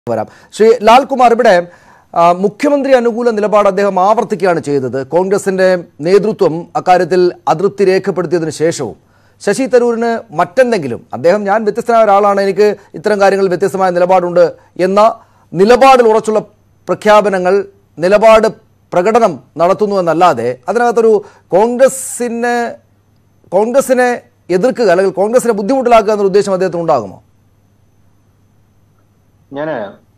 വരാം ശ്രീ ലാൽകുമാർ ഇവിടെ ആ, മുഖ്യമന്ത്രി അനുകൂല നിലപാട് അദ്ദേഹം ആവർത്തിക്കുകയാണ് ചെയ്തത് കോൺഗ്രസിന്റെ നേതൃത്വം അക്കാര്യത്തിൽ അതൃപ്തി രേഖപ്പെടുത്തിയതിനു ശേഷവും ശശി തരൂരിന് മറ്റെന്തെങ്കിലും അദ്ദേഹം ഞാൻ വ്യത്യസ്തനായ ഒരാളാണ് എനിക്ക് ഇത്തരം കാര്യങ്ങളിൽ വ്യത്യസ്തമായ നിലപാടുണ്ട് എന്ന നിലപാടിൽ ഉറച്ചുള്ള പ്രഖ്യാപനങ്ങൾ നിലപാട് പ്രകടനം നടത്തുന്നു എന്നല്ലാതെ അതിനകത്തൊരു കോൺഗ്രസിന് കോൺഗ്രസിനെ എതിർക്കുക അല്ലെങ്കിൽ കോൺഗ്രസിനെ ബുദ്ധിമുട്ടിലാക്കുക എന്നൊരു ഉദ്ദേശം അദ്ദേഹത്തിന് ഉണ്ടാകുമോ ഞാന്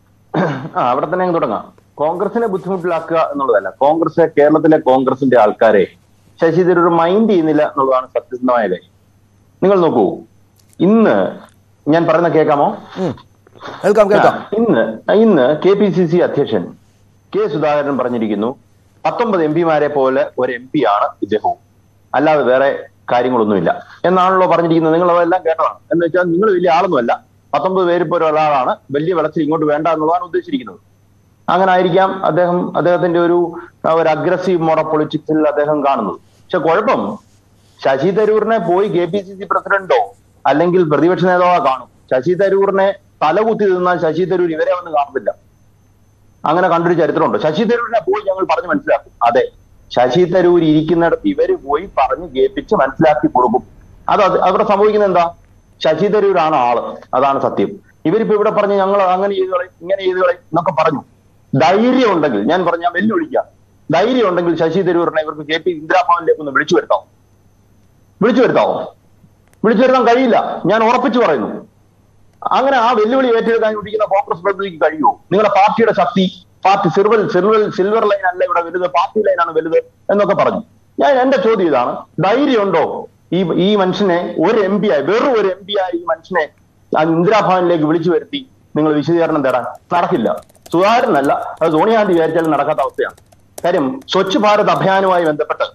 ആ അവിടെ തന്നെ അങ്ങ് തുടങ്ങാം കോൺഗ്രസിനെ ബുദ്ധിമുട്ടിലാക്കുക എന്നുള്ളതല്ല കോൺഗ്രസ് കേരളത്തിലെ കോൺഗ്രസിന്റെ ആൾക്കാരെ ശശി തരൂർ മൈൻഡ് ചെയ്യുന്നില്ല എന്നുള്ളതാണ് സത്യസന്ധമായ കാര്യം നിങ്ങൾ നോക്കൂ ഇന്ന് ഞാൻ പറയുന്ന കേൾക്കാമോ ഉം. കേൾക്കാം കേൾക്കാം ആ, ഇന്ന് ഇന്ന് കെ പി സി സി അധ്യക്ഷൻ കെ സുധാകരൻ പറഞ്ഞിരിക്കുന്നു പത്തൊമ്പത് എം പിമാരെ പോലെ ഒരു എം പി ആണ് ഇദ്ദേഹവും അല്ലാതെ വേറെ കാര്യങ്ങളൊന്നുമില്ല എന്നാണല്ലോ പറഞ്ഞിരിക്കുന്നത് നിങ്ങൾ അതെല്ലാം കേട്ടതാണ് എന്ന് വെച്ചാൽ നിങ്ങൾ വലിയ ആളൊന്നുമല്ല പത്തൊമ്പത് പേര് ഇപ്പോൾ ഒരാളാണ് വലിയ വെളച്ചിൽ ഇങ്ങോട്ട് വേണ്ട എന്നുള്ളതാണ് ഉദ്ദേശിച്ചിരിക്കുന്നത് അങ്ങനെ ആയിരിക്കാം അദ്ദേഹം അദ്ദേഹത്തിന്റെ ഒരു ആ, ഒരു അഗ്രസീവ് മോഡ പൊളിറ്റിക്സിൽ അദ്ദേഹം കാണുന്നത് പക്ഷെ കുഴപ്പം ശശി തരൂരിനെ പോയി കെ പി സി സി പ്രസിഡന്റോ അല്ലെങ്കിൽ പ്രതിപക്ഷ നേതാവോ കാണും ശശി തരൂരിനെ തലകുത്തി നിന്നാൽ ശശി തരൂർ ഇവരെ ഒന്നും കാണത്തില്ല അങ്ങനെ കണ്ടൊരു ചരിത്രമുണ്ട് ശശി തരൂരിനെ പോയി ഞങ്ങൾ പറഞ്ഞ് മനസ്സിലാക്കും അതെ ശശി തരൂർ ഇരിക്കുന്നിടത്ത് ഇവര് പോയി പറഞ്ഞ് കേൾപ്പിച്ച് മനസ്സിലാക്കി കൊടുക്കും അത് അത് അവിടെ സംഭവിക്കുന്നത് എന്താ ശശി തരൂരാണ് ആള് അതാണ് സത്യം ഇവരിപ്പോ ഇവിടെ പറഞ്ഞ് ഞങ്ങൾ അങ്ങനെ ചെയ്തുകളെ ഇങ്ങനെ ചെയ്തുകളെ എന്നൊക്കെ പറഞ്ഞു ധൈര്യം ഉണ്ടെങ്കിൽ ഞാൻ പറഞ്ഞ വെല്ലുവിളിക്കാം ധൈര്യം ഉണ്ടെങ്കിൽ ശശി തരൂരിനെ ഇവർക്ക് കെ പി ഇന്ദിരാഭവനിലേക്ക് ഒന്ന് വിളിച്ചു വരുത്താം വിളിച്ചു വരുത്താവോ വിളിച്ചു വരുത്താൻ കഴിയില്ല ഞാൻ ഉറപ്പിച്ചു പറയുന്നു അങ്ങനെ ആ വെല്ലുവിളി ഏറ്റെടുക്കാൻ ഇരിക്കുന്ന കോൺഗ്രസ് പ്രതിനിധിക്ക് കഴിയുമോ നിങ്ങളുടെ പാർട്ടിയുടെ ശക്തി party silver silver silver line അല്ല ഇവിടെ വലുത് പാർട്ടി ലൈനാണ് വലുത് എന്നൊക്കെ പറഞ്ഞു ഞാൻ എന്റെ ചോദ്യം ഇതാണ് ധൈര്യമുണ്ടോ ഈ ഈ മനുഷ്യനെ ഒരു എം പി ആയി വെറും ഒരു എം പി ആയി ഈ മനുഷ്യനെ ആ ഇന്ദിരാഭവനിലേക്ക് വിളിച്ചു വരുത്തി നിങ്ങൾ വിശദീകരണം തരാൻ നടക്കില്ല സുധാകരനല്ല അത് സോണിയാഗാന്ധി വിചാരിച്ചാലും നടക്കാത്ത അവസ്ഥയാണ് കാര്യം സ്വച്ഛ് ഭാരത് അഭിയാനുമായി ബന്ധപ്പെട്ട്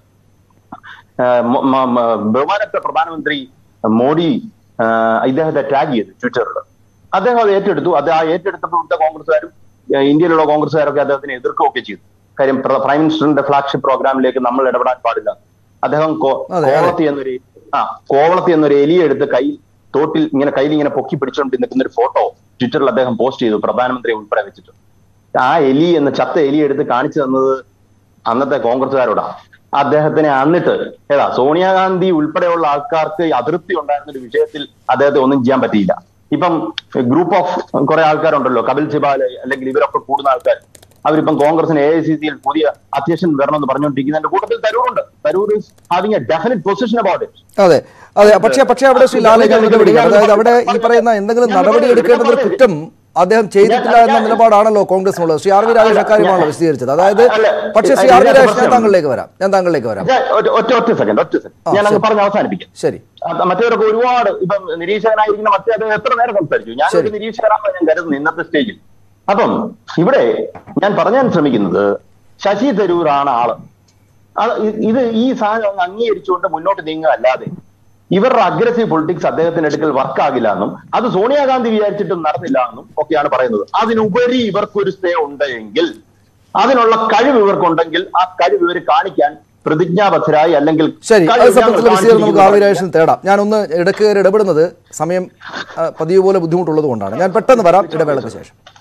ആഹ് മ- മ- മ- ബഹുമാനപ്പെട്ട പ്രധാനമന്ത്രി മോഡി ആഹ് ഇദ്ദേഹത്തെ ടാഗ് ചെയ്തു ട്വിറ്ററിൽ അദ്ദേഹം അത് ഏറ്റെടുത്തു അത് ആ ഏറ്റെടുത്തപ്പോൾ ഇവിടുത്തെ കോൺഗ്രസ്സുകാരും ആഹ് ഇന്ത്യയിലുള്ള കോൺഗ്രസ്സുകാരൊക്കെ അദ്ദേഹത്തിനെ എതിർക്കുകയൊക്കെ ചെയ്തു കാര്യം പ്ര- പ്രൈം മിനിസ്റ്ററിന്റെ ഫ്ലാഗ്ഷിപ്പ് പ്രോഗ്രാമിലേക്ക് നമ്മൾ ഇടപെടാൻ പാടില്ല അദ്ദേഹം കോ- അതെ, അതെ. കോവളത്തി എന്നൊരു ആ കോവളത്തി എന്നൊരു എലിയെ എടുത്ത് കൈ തോട്ടിൽ ഇങ്ങനെ കയ്യിൽ ഇങ്ങനെ പൊക്കി പിടിച്ചുകൊണ്ട് നിൽക്കുന്ന ഒരു ഫോട്ടോ ട്വിറ്ററിൽ അദ്ദേഹം പോസ്റ്റ് ചെയ്തു പ്രധാനമന്ത്രി ഉൾപ്പെടെ വെച്ചിട്ട് ആ എലി എന്ന ചത്ത എലി എടുത്ത് കാണിച്ചു തന്നത് അന്നത്തെ കോൺഗ്രസ്സുകാരോടാ അദ്ദേഹത്തിനെ അന്നിട്ട് ഏതാ സോണിയാഗാന്ധി ഉൾപ്പെടെയുള്ള ആൾക്കാർക്ക് അതൃപ്തി ഉണ്ടായിരുന്ന ഒരു വിഷയത്തിൽ അദ്ദേഹത്തെ ഒന്നും ചെയ്യാൻ പറ്റിയില്ല ഇപ്പം ഗ്രൂപ്പ് ഓഫ് കുറെ ആൾക്കാരുണ്ടല്ലോ കപിൽ സിബാൽ അല്ലെങ്കിൽ ഇവരൊക്കെ കൂടുന്ന ആൾക്കാർ അവരിപ്പം കോൺഗ്രസിന് എ ഐ സി സിയിൽ പുതിയ അധ്യക്ഷൻ വരണമെന്ന് പറഞ്ഞുകൊണ്ടിരിക്കുന്നതിന്റെ കൂട്ടത്തിൽ തരൂറുണ്ട് Tharoor is having a definite position about it അതെ അതെ പക്ഷേ പക്ഷേ അവിടെ ശ്രീ ലാലെ ഞാൻ ഇടപെടുക അതായത് അവിടെ ഈ പറയുന്ന എന്തെങ്കിലും നടപടി എടുക്കേണ്ടത് ഒരു കുറ്റം അദ്ദേഹം ചെയ്തിട്ടില്ല എന്ന നിലപാടാണല്ലോ കോൺഗ്രസിനുള്ളത് ശ്രീ ആർ വി രാജേഷ് അക്കാര്യമാണല്ലോ വിശദീകരിച്ചത് അതായത് പക്ഷേ ശ്രീ ആർ വി രാജേഷ് ഞാൻ താങ്കളിലേക്ക് വരാം ഞാൻ താങ്കളിലേക്ക് വരാം ഞാൻ ഒറ്റ- ഒറ്റ ഒറ്റ സെക്കൻഡ് ഒറ്റ സെക്കൻഡ് ഞാൻ അങ്ങ് പറഞ്ഞ് അവസാനിപ്പിക്കാം ശരി അത് മറ്റവരൊക്കെ ഒരുപാട് ഇപ്പം നിരീക്ഷകനായിരിക്കുന്ന മറ്റേ അദ്ദേഹം എത്ര നേരം സംസാരിച്ചു ഞാൻ ഒരു ശരി. നിരീക്ഷകനാണെന്ന് ഞാൻ കരുതുന്നു ഇന്നത്തെ സ്റ്റേജിൽ അപ്പം ഇവിടെ ഞാൻ പറയാൻ ശ്രമിക്കുന്നത് ശശി തരൂരാണ് ആള് അത് ഇ- ഇത് ഈ സാധനം അങ്ങ് അംഗീകരിച്ചുകൊണ്ട് മുന്നോട്ട് നീങ്ങുക അല്ലാതെ ഇവരുടെ അഗ്രസീവ് പൊളിറ്റിക്സ് അദ്ദേഹത്തിന്റെ അടുക്കൽ വർക്ക് ആകില്ല എന്നും അത് സോണിയാഗാന്ധി വിചാരിച്ചിട്ടും നടന്നില്ല എന്നും ഒക്കെയാണ് പറയുന്നത് അതിനുപരി ഇവർക്കൊരു സ്റ്റേ ഉണ്ടെങ്കിൽ അതിനുള്ള കഴിവ് ഇവർക്കുണ്ടെങ്കിൽ ആ കഴിവ് ഇവർ കാണിക്കാൻ പ്രതിജ്ഞാബദ്ധരായി അല്ലെങ്കിൽ ശരി അത് കഴിവ് സംബന്ധിച്ചുള്ള ഞങ്ങൾ വിശദീകരണം നമുക്ക് ആർ വി കാണിച്ചിരിക്കുന്നു. രാജേഷിന് തേടാം ഞാനൊന്ന് ഇടയ്ക്ക് കയറി ഇടപെടുന്നത് സമയം ആ, പതിവ് പോലെ ബുദ്ധിമുട്ടുള്ളത് കൊണ്ടാണ് ഞാൻ പെട്ടെന്ന് വരാം ഇടവേളയ്ക്ക് ശേഷം